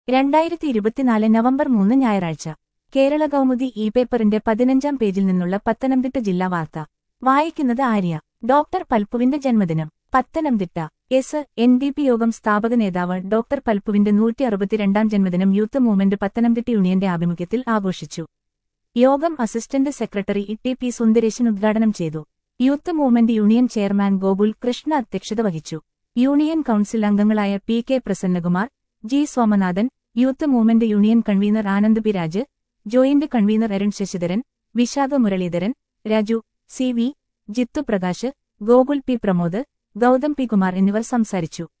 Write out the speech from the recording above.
രണ്ടായിരത്തി ഇരുപത്തിനാല് നവംബർ മൂന്ന് ഞായറാഴ്ച കേരള കൗമുദി ഇ പേപ്പറിന്റെ പതിനഞ്ചാം പേജിൽ നിന്നുള്ള പത്തനംതിട്ട ജില്ലാ വാർത്ത വായിക്കുന്നത് ആര്യ ഡോക്ടർ പൽപ്പുവിന്റെ ജന്മദിനം Pathanamthitta S N D P യോഗം സ്ഥാപക നേതാവ് ഡോക്ടർ പൽപ്പുവിന്റെ നൂറ്റി അറുപത്തിരണ്ടാം ജന്മദിനം യൂത്ത് മൂവ്മെന്റ് പത്തനംതിട്ട യൂണിയന്റെ ആഭിമുഖ്യത്തിൽ ആഘോഷിച്ചു യോഗം assistant secretary E T P Sundaresan ഉദ്ഘാടനം ചെയ്തു youth movement union chairman Gokul Krishna അധ്യക്ഷത വഹിച്ചു യൂണിയൻ കൌൺസിൽ അംഗങ്ങളായ P K Prasannakumar G Somanathan youth movement union convener Anand P Raj joint convener Arun Sasidharan Vishakha Muraleedharan Raju C V Jithu Prakash Gokul P Pramod Gautham P Kumar എന്നിവർ സംസാരിച്ചു